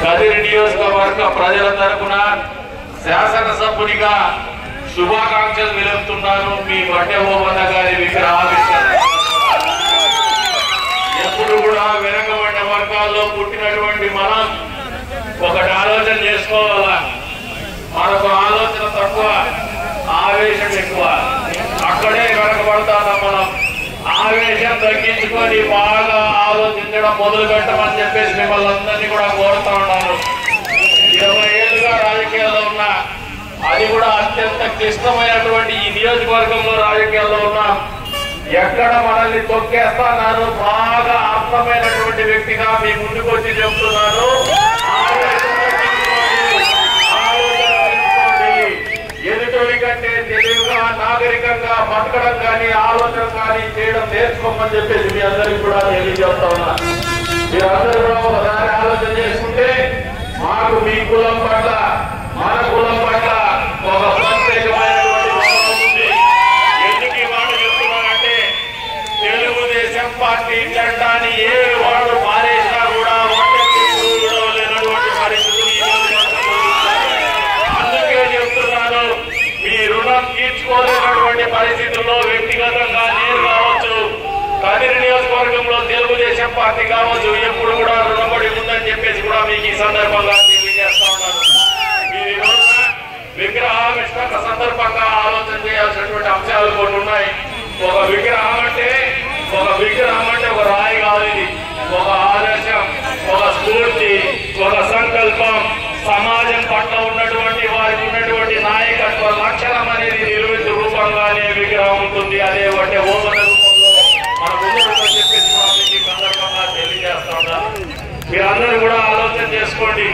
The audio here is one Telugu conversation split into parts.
కదిరి నియోజకవర్గ ప్రజల తరపున శాసనసభ్యునిగా శుభాకాంక్షలు తెలుపుతున్నాను మీ వడ్డే ఓవన్న గారి విగ్రహావిష్కరణ ఎప్పుడు కూడా వెనకబడిన వర్గాల్లో పుట్టినటువంటి మనం ఒకటి ఆలోచన చేసుకోవాలా మనకు ఆలోచన తక్కువ ఆవేశం ఎక్కువ అక్కడే వెనకబడతాం మనం ఆవేశం తగ్గించుకొని బాగా ఆలోచించడం మొదలు పెట్టమని చెప్పేసి మిమ్మల్ని అందరినీ కూడా కోరుతా ఉన్నాను ఇరవై ఏళ్ళుగా రాజకీయాల్లో ఉన్నా అది కూడా అత్యంత క్లిష్టమైనటువంటి ఈ నియోజకవర్గంలో రాజకీయాల్లో ఉన్నా ఎక్కడ మనల్ని తొక్కేస్తానారు బాగా అర్థమైనటువంటి వ్యక్తిగా మీ ముందుకు వచ్చి చెప్తున్నాను ఆవేశం తగ్గించుకోండి. ఆలోచన పెంచుకోండి. ఎదుటోడి కంటే తెలివిగా నాగరికంగా బతకడం కానీ ఆలోచన కానీ చేయడం నేర్చుకోమని చెప్పేసి మీ అందరికి కూడా తెలియజేస్తా ఉన్నా మీరందరూ కూడా ఒకసారి ఆలోచన చేసుకుంటే మాకు మీ కులం పట్ల మన కులం పట్ల ఒక ప్రత్యేకమైనటువంటి భావం ఉంది ఎందుకు ఈ మాట చెప్తున్నానంటే తెలుగుదేశం పార్టీ జెండాని ఏ వాడు పారేసినా కూడా ఒంటరి కూడా లేనటువంటి పరిస్థితులు ఈ నియోజకవర్గంలో ఉన్నాయి. అందుకే చెప్తున్నాను మీ రుణం తీర్చుకోలేనటువంటి పరిస్థితుల్లో వ్యక్తిగతంగా నేను కావచ్చు కదిరి నియోజకవర్గంలో తెలుగుదేశం పార్టీ కావచ్చు ఎప్పుడు కూడా రుణపడి ఉందని చెప్పేసి కూడా మీకు ఈ సందర్భంగా తెలియజేస్తా ఉన్నాను మీరు ఈ రోజున విగ్రహావిష్కరణ సందర్భంగా ఆలోచన చేయాల్సినటువంటి అంశాలు కొన్ని ఉన్నాయి ఒక విగ్రహం అంటే ఒక విగ్రహం అంటే ఒక రాయి కాదు ఇది ఒక ఆదర్శం ఒక స్ఫూర్తి ఒక సంకల్పం సమాజం పట్ల ఉన్నటువంటి వారికి ఉన్నటువంటి నాయకత్వ లక్షణం అనేది నిలువెత్తు రూపంగానే విగ్రహం ఉంటుంది అదే అంటే ఓమన రూపంలో మన ముందు చెప్పేసి కూడా మీకు ఈ సందర్భంగా తెలియజేస్తా ఉన్నాను మీరందరూ కూడా ఆలోచన చేసుకోండి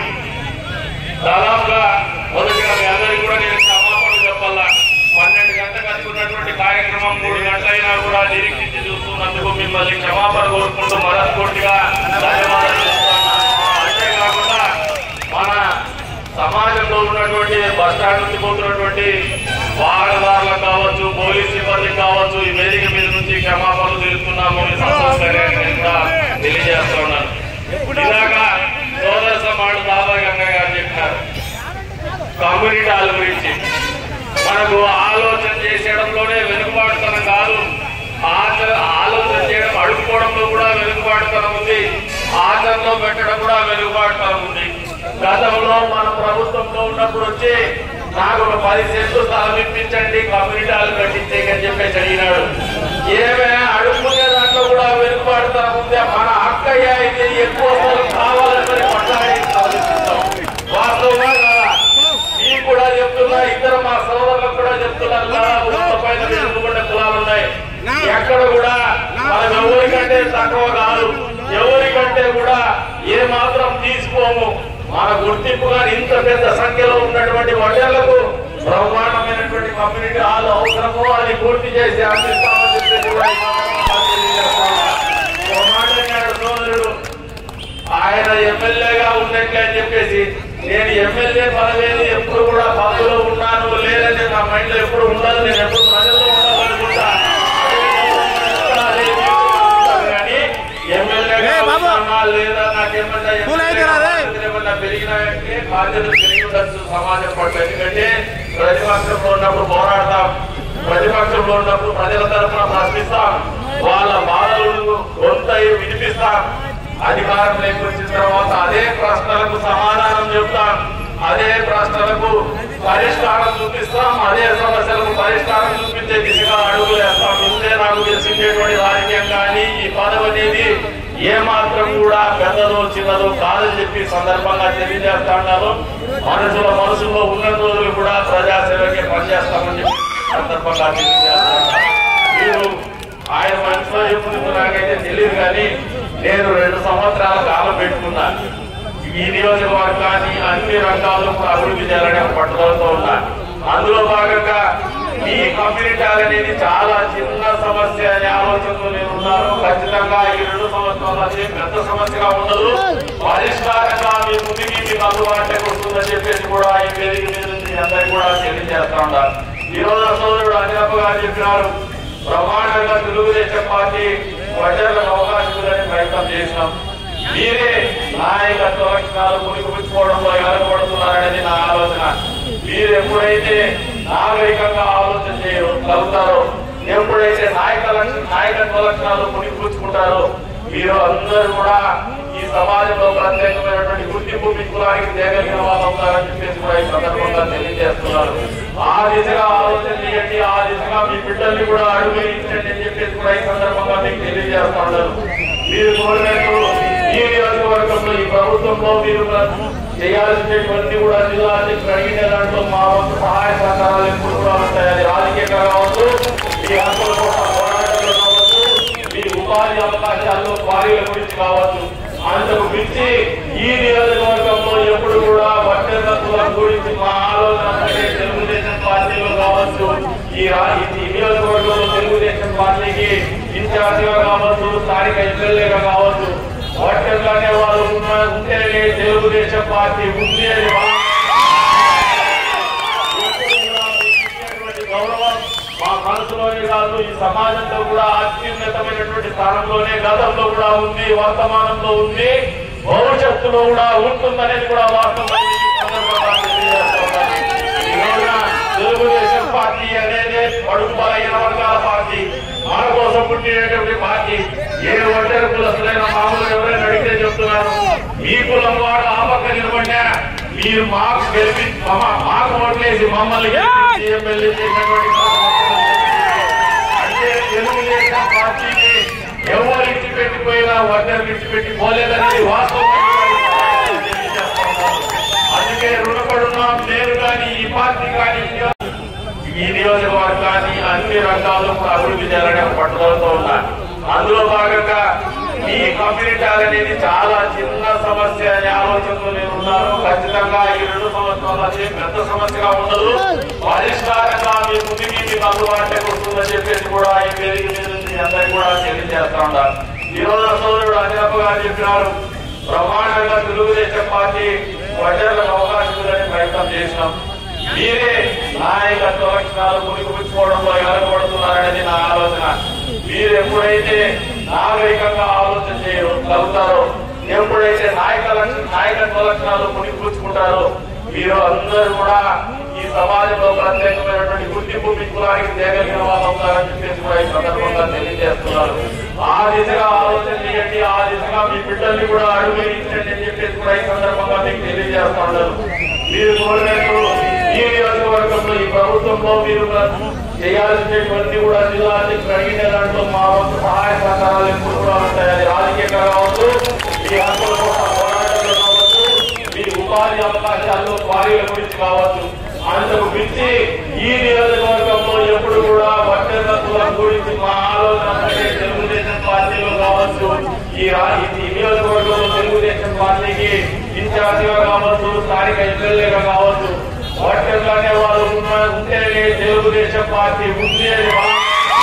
దాదాపుగా మొదటిగా మీ అందరికీ కూడా నేను క్షమాపణ చెప్పాలా పన్నెండు గంటలకు అనుకున్నటువంటి కార్యక్రమం మూడు గంటలైనా కూడా నిరీక్షించి చూస్తున్నందుకు మిమ్మల్ని క్షమాపణ కోరుకుంటూ మనస్ఫూర్తిగా ధన్యవాదాలు చెప్తున్నాను అంతేకాకుండా మన సమాజంలో ఉన్నటువంటి బస్ స్టాండ్ నుంచి పోతున్నటువంటి వాహనదారులకు కావచ్చు పోలీస్ సిబ్బందికి కావచ్చు ఈ వేదిక మీద నుంచి క్షమాపణలు తెలుపుతున్నాము ఈ సంతోషకరమైన నేను కూడా తెలియజేస్తా ఉన్నాను ఇలాగ సోదర సమాడు దాబా గంగ గారు చెప్పినారు కమ్యూనిటీ హాల్ గురించి మనకు ఆలోచన చేసేయడంలోనే వెనుకబాటుతనం కాదు ఆచర ఆలోచన చేయడం అడుక్కోవడంలో కూడా వెనుకబాటుతనం ఉంది ఆచరణలో పెట్టడం కూడా వెనుకబాటుతనం ఉంది గతంలో మన ప్రభుత్వంలో ఉన్నప్పుడు వచ్చి నాకు ఒక పది సెంట్లు స్థలం ఇప్పించండి కమ్యూనిటీ హాల్ కట్టించేకి అని చెప్పేసి అడిగినాడు ఏమైనా అడుక్కునే దాంట్లో కూడా వెనుకబాటుతనం ఉంది మన అక్కయ్య ఇది ఎక్కువ స్థలం కావాలని మరి కొట్లాడి ఆలోచిస్తాం వాస్తవమా కాదా మీకు కూడా చెప్తున్నా ఇద్దరు మా సోదరులకు కూడా చెప్తున్నారు కదా ఉత్త పైన వెనుకబడిన కులాలు ఉన్నాయి ఎక్కడ కూడా మనం ఎవరికంటే తక్కువ కాదు ఎవరికంటే కూడా ఏ మాత్రం తీసుకోము మన గుర్తింపుగా ఇంత పెద్ద సంఖ్యలో ఉన్నటువంటి వడ్డేళ్లకు బ్రహ్మాండమైనటువంటి కమ్యూనిటీ హాల్ అవసరమో అది పూర్తి చేసి అందిస్తామని చెప్పేసి కూడా ఈ సందర్భంగా తెలియజేస్తా ఉన్నా. ఒక మాట అన్నాడు సోదరుడు ఆయన ఎమ్మెల్యేగా ఉన్నట్లే అని చెప్పేసి నేను ఎమ్మెల్యే పదవేది ఎప్పుడు కూడా పదవిలో ఉన్నాను లేదని నా మైండ్ లో ఎప్పుడు ఉండదు నేను ఎప్పుడు ప్రజల్లో ఉండాలనుకుంటా అదే ఉంటాను కానీ ఎమ్మెల్యేగా ఉన్నానా లేదా నాకు ఏమన్నా ఏమన్నా పెరిగినాయంటే బాధ్యతలు పెరిగి ఉండొచ్చు సమాజం పట్ల ఎందుకంటే ప్రతిపక్షంలో ఉన్నప్పుడు పోరాడతాం ప్రతిపక్షంలో ఉన్నప్పుడు ప్రజల తరఫున ప్రశ్నిస్తాం వాళ్ళ బాధలను కొంత వినిపిస్తాం అధికారం వచ్చిన తర్వాత అదే ప్రశ్నలకు సమాధానం చెప్తాం అదే ప్రశ్నలకు పరిష్కారం చూపిస్తాం అదే సమస్యలకు పరిష్కారం చూపించే దిశగా అడుగులు వేస్తాం ఇంతే నాకు తెలిసిందేటువంటి రాజకీయం కానీ ఈ పదవి అనేది ఏ మాత్రం కూడా పెద్దదో చిన్నదో కాదని చెప్పి ఈ సందర్భంగా తెలియజేస్తా ఉన్నారు మనుషుల మనసులో ఉన్న రోజులు కూడా ప్రజాసేవకే పనిచేస్తామని చెప్పి ఈ సందర్భంగా తెలియజేస్తా ఉన్నారు. మీరు ఆయన మనసులో ఎప్పుడు నాకైతే తెలియదు కానీ నేను రెండు సంవత్సరాల కాలం పెట్టుకున్నాను ఈ నియోజకవర్గాన్ని అన్ని రంగాల్లో కూడా అభివృద్ధి చేయాలని ఒక పట్టుదలతో ఉన్నా అందులో భాగంగా ఈ కమ్యూనిటీ హాల్ అనేది చాలా చిన్న సమస్య అనే ఆలోచనతో నేను ఉన్నాను ఖచ్చితంగా ఈ రెండు సంవత్సరాలు అదే పెద్ద సమస్యగా ఉండదు పరిష్కారంగా మీ ముందుకి మీకు అందుబాటులోకి వస్తుందని చెప్పేసి కూడా ఈ వేదిక మీద నుంచి అందరికీ కూడా తెలియజేస్తా ఉన్నారు ఈ రోజు సోదరుడు అంజనప్ప గారు చెప్పినారు బ్రహ్మాండంగా తెలుగుదేశం పార్టీ ప్రజలకు అవకాశం ఇవ్వాలని ప్రయత్నం చేసినాం మీరే నాయకత్వ లక్షణాలు మునిగి పుచ్చుకోవడంలో వెనకబడుతున్నారనేది నా ఆలోచన మీరు ఎప్పుడైతే నాగరికంగా ఆలోచన చేయగలుగుతారో ఎప్పుడైతే నాయక లక్ష- నాయకత్వ లక్షణాలు పుచ్చుకుంటారో మీరు అందరూ కూడా ఈ సమాజంలో ప్రత్యేకమైనటువంటి గుర్తింపు మీ కులానికి తేగలిగిన వాళ్ళు అవుతారని చెప్పేసి కూడా ఈ సందర్భంగా తెలియజేస్తున్నారు ఆ దిశగా ఆలోచన చేయండి ఆ దిశగా మీ బిడ్డల్ని కూడా అడుగు వేయించండి అని చెప్పేసి కూడా ఈ సందర్భంగా మీకు తెలియజేస్తున్నారు మీరు కోరినట్టు ఈ నియోజకవర్గంలో ఈ ప్రభుత్వంలో మీరు చేయాల్సినటువంటి కూడా జిల్లా అధ్యక్షులు అడిగిన దాంట్లో మా వంతు సహాయ సహకారాలు ఎప్పుడు కూడా ఉంటాయి అది రాజకీయంగా కావచ్చు మీ హక్కుల కోసం పోరాటంలో కావచ్చు మీ ఉపాధి అవకాశాల్లో భార్యల గురించి కావచ్చు అందుకు మించి ఈ నియోజకవర్గంలో ఎప్పుడు కూడా వడ్డెర్ల గురించి మా ఆలోచన ఒకటే తెలుగుదేశం పార్టీలో కావచ్చు ఈ రా- ఈ నియోజకవర్గంలో తెలుగుదేశం పార్టీకి ఇన్ఛార్జిగా కావచ్చు స్థానిక ఎమ్మెల్యేగా కావచ్చు వడ్డెర్లు అనే వాళ్ళు ఉన్న- ఉంటేనే తెలుగుదేశం పార్టీ ఉంది అని వాళ్ళు ఇచ్చేటువంటి గౌరవం మా మనసులోనే కాదు ఈ సమాజంలో కూడా అత్యున్నతమైనటువంటి స్థానంలోనే గతంలో కూడా ఉంది వర్తమానంలో ఉంది భవిష్యత్తులో కూడా ఉంటుందనేది కూడా వాస్తవం ఈ సందర్భంగా తెలియజేస్తున్నాను. ఈ రోజున తెలుగుదేశం పార్టీ అనేది అడుగు బలహీన వర్గాల పార్టీ మన కోసం పుట్టినటువంటి పార్టీ ఏ ఒంటరి కులస్తులైన మామూలు ఎవరైనా అడిగితే చెప్తున్నారు మీ కులం వాడు ఆ పక్క నిలబడినా మీరు మాకు గెలిపి మమ- మాకు ఓట్లేసి మమ్మల్ని గెలిపించి ఎమ్మెల్యే చేసినటువంటి అంటే తెలుగుదేశం పార్టీకి ఎవరు ఇచ్చి పెట్టిపోయినా ఒంటరి ఇచ్చి పెట్టి పోలేదనేది వాస్తవం అందుకే రుణపడున్నాం నేను కానీ ఈ పార్టీ కానీ ఈ నియోజకవర్గాన్ని అన్ని రంగాల్లో కూడా అభివృద్ధి చేయాలనే ఒక పట్టుదలతో ఉన్నా అందులో భాగంగా ఈ కమ్యూనిటీ హాల్ అనేది చాలా చిన్న సమస్య అనే ఆలోచనతో నేను ఉన్నాను ఖచ్చితంగా ఈ రెండు సంవత్సరాలు అదే పెద్ద సమస్యగా ఉండదు పరిష్కారంగా మీ ముందుకి మీకు అందుబాటులోకి వస్తుందని చెప్పేసి కూడా ఈ వేదిక మీద నుంచి అందరికీ కూడా తెలియజేస్తా ఉన్నారు ఈ రోజు సోదరుడు అనిరప్ప గారు చెప్పినారు బ్రహ్మాండంగా తెలుగుదేశం పార్టీ ప్రజలకు అవకాశం ఇవ్వాలని ప్రయత్నం చేసినాం మీరే నాయకత్వ లక్షణాలు మునిగిపుచ్చుకోవడంలో వెనకబడుతున్నారనేది నా ఆలోచన మీరు ఎప్పుడైతే నాగరికంగా ఆలోచన చేయగలుగుతారో ఎప్పుడైతే నాయక లక్ష- నాయకత్వ లక్షణాలు మునిగిపుచ్చుకుంటారో మీరు అందరూ కూడా ఈ సమాజంలో ప్రత్యేకమైనటువంటి గుర్తింపు మీ కులానికి తేగలిగిన వాళ్ళు అవుతారని చెప్పేసి కూడా ఈ సందర్భంగా తెలియజేస్తున్నారు ఆ దిశగా ఆలోచన చేయండి ఆ దిశగా మీ బిడ్డల్ని కూడా అడుగు వేయించండి అని చెప్పేసి కూడా ఈ సందర్భంగా మీకు తెలియజేస్తున్నారు మీరు కోరినట్టు ఈ నియోజకవర్గంలో ఈ ప్రభుత్వంలో మీరు చేయాల్సినటువంటి కూడా జిల్లా అధ్యక్షులు అడిగిన దాంట్లో మా వంతు సహాయ సహకారాలు ఎప్పుడు కూడా ఉంటాయి అది రాజకీయంగా కావచ్చు మీ హక్కుల కోసం పోరాటంలో కావచ్చు మీ ఉపాధి అవకాశాల్లో భార్యల గురించి కావచ్చు అందుకు మించి ఈ నియోజకవర్గంలో ఎప్పుడు కూడా వడ్డెర్ల గురించి మా ఆలోచన ఒకటే తెలుగుదేశం పార్టీలో కావచ్చు ఈ రా- ఈ నియోజకవర్గంలో తెలుగుదేశం పార్టీకి ఇన్ఛార్జిగా కావచ్చు స్థానిక ఎమ్మెల్యేగా కావచ్చు వడ్డెర్లు అనే వాళ్ళు ఉన్న- ఉంటేనే తెలుగుదేశం పార్టీ ఉంది అని వాళ్ళు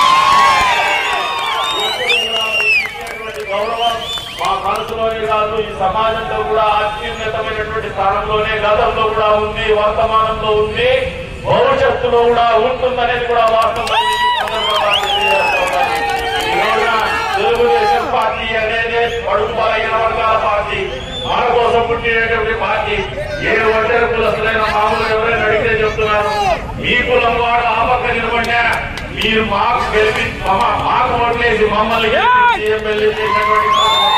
ఇచ్చేటువంటి గౌరవం మా మనసులోనే కాదు ఈ సమాజంలో కూడా అత్యున్నతమైనటువంటి స్థానంలోనే గతంలో కూడా ఉంది వర్తమానంలో ఉంది భవిష్యత్తులో కూడా ఉంటుందనేది కూడా వాస్తవం ఈ సందర్భంగా తెలియజేస్తున్నాను. ఈ రోజున తెలుగుదేశం పార్టీ అనేది అడుగు బలహీన వర్గాల పార్టీ మన కోసం పుట్టినటువంటి పార్టీ ఏ ఒంటరి కులస్తులైన మామూలు ఎవరైనా అడిగితే చెప్తున్నారు మీ కులం వాడు ఆ పక్క నిలబడినా మీరు మాకు గెలిపి మమ- మాకు ఓట్లేసి మమ్మల్ని గెలిపించి ఎమ్మెల్యే చేసినటువంటి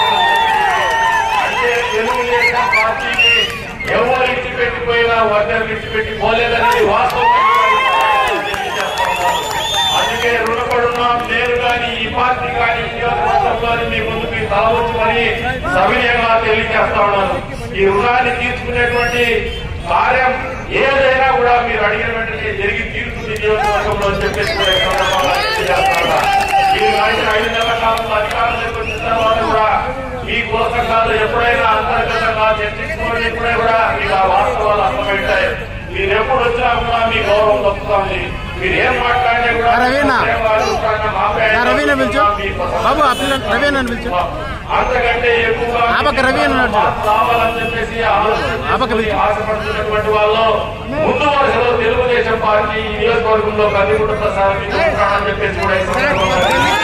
అంటే తెలుగుదేశం పార్టీకి ఎవరు ఇచ్చి పెట్టిపోయినా ఒంటరి ఇచ్చి పెట్టి పోలేదనేది వాస్తవం అందుకే రుణపడున్నాం నేను కానీ ఈ పార్టీ కానీ ఈ నియోజకవర్గంలోని మీ ముందుకు తలవచ్చు మరి సవినయంగా తెలియజేస్తా ఉన్నాను ఈ రుణాన్ని తీర్చుకునేటువంటి కార్యం ఏదైనా కూడా మీరు అడిగిన వెంటనే జరిగి తీరుతుంది నియోజకవర్గంలో అని చెప్పేసి కూడా ఈ సందర్భంగా తెలియజేస్తా ఉన్నా. మీరు రాసిన ఐదు నెలల కాలంలో అధికారంలోకి వచ్చిన తర్వాత కూడా మీ కుల సంఘాలు ఎప్పుడైనా అంతర్గతంగా చర్చించుకోవడం ఎప్పుడే కూడా మీకు ఆ వాస్తవాలు అర్థమవుతాయి మీరు ఎప్పుడు వచ్చినా కూడా మీ గౌరవం తప్పుతుంది మీరు ఏం మాట్లాడినా కూడా ఆ రవీనా. ప్రేమ అభిప్రాయం మాపే ఆ రవీనా పిలుచు. బాబు, ఆ పిల్ల రవీనా పిలుచు. అంతకంటే ఎక్కువగా ఆ పక్క రవీనా ఉన్నాడు. మార్పు రావాలని చెప్పేసి ఆలోచన ఆ పక్క పిలుచు. ఆశపడుతున్నటువంటి వాళ్ళు ముందు వరుసలో తెలుగుదేశం పార్టీ ఈ నియోజకవర్గంలో కందికుంట ప్రసాద్ మీకు ఉంటారని చెప్పేసి కూడా ఈ సందర్భంగా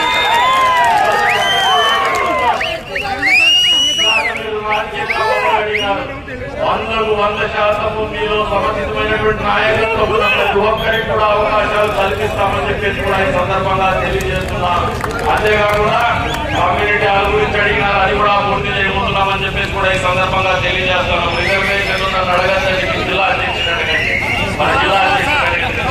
వంద వంద శాతము మీలో సమర్థితమైనటువంటి నాయకత్వం ఉన్న ప్రతి ఒక్కరికి కూడా అవకాశాలు కల్పిస్తామని చెప్పేసి కూడా ఈ సందర్భంగా తెలియజేస్తున్నాం అంతేకాకుండా కమ్యూనిటీ హాల్ గురించి అడిగినారు అది కూడా పూర్తి చేయబోతున్నామని చెప్పేసి కూడా ఈ సందర్భంగా తెలియజేస్తున్నాం రిజర్వేషన్ ఉన్న అడగడానికి జిల్లా అధ్యక్షుడు అడగండి మన జిల్లా అధ్యక్షుడు అడగండి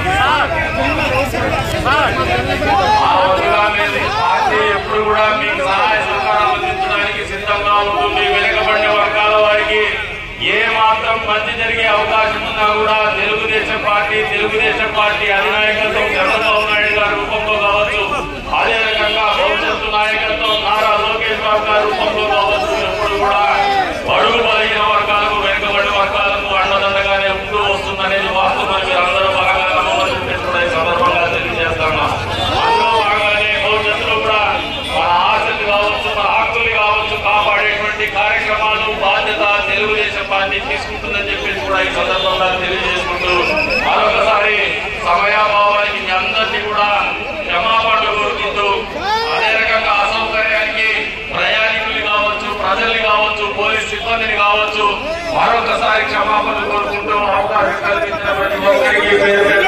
ఆ వదిలా మీద పార్టీ ఎప్పుడు కూడా మీకు సహాయ సహకారాలు అందించడానికి సిద్ధంగా ఉంటుంది వెనుకబడిన వర్గాల వారికి ఏ మాత్రం మంచి జరిగే అవకాశం ఉన్నా కూడా తెలుగుదేశం పార్టీ తెలుగుదేశం పార్టీ అధినాయకత్వం చంద్రబాబు నాయుడు గారి రూపంలో కావచ్చు అదే రకంగా భవిష్యత్తు నాయకత్వం నారా లోకేష్ బాబు గారి రూపంలో కావచ్చు ఎప్పుడు కూడా అడుగు బలహీన వర్గాలకు వెనుకబడిన వర్గాలకు అండదండగానే ఉంటూ వస్తుందనేది వాస్తవం మీరు అందరూ బాగా నమ్మమని చెప్పేసి కూడా ఈ సందర్భంగా తెలియజేస్తున్నాం అందులో భాగంగానే భవిష్యత్తులో కూడా మన ఆశలు కావచ్చు మన హక్కులు కావచ్చు కాపాడేటువంటి కార్యక్రమాలు బాధ్యత తెలుగుదేశం పార్టీ తీసుకుంటుందని చెప్పేసి కూడా ఈ సందర్భంగా తెలియజేసుకుంటూ మరొకసారి సమయాభావానికి మీ అందరినీ కూడా క్షమాపణలు కోరుకుంటూ అదే రకంగా అసౌకర్యానికి ప్రయాణికులు కావచ్చు ప్రజల్ని కావచ్చు పోలీస్ సిబ్బందిని కావచ్చు మరొకసారి క్షమాపణలు కోరుకుంటూ అవకాశం కల్పించిన ప్రతి ఒక్కరికి పేరు పేరున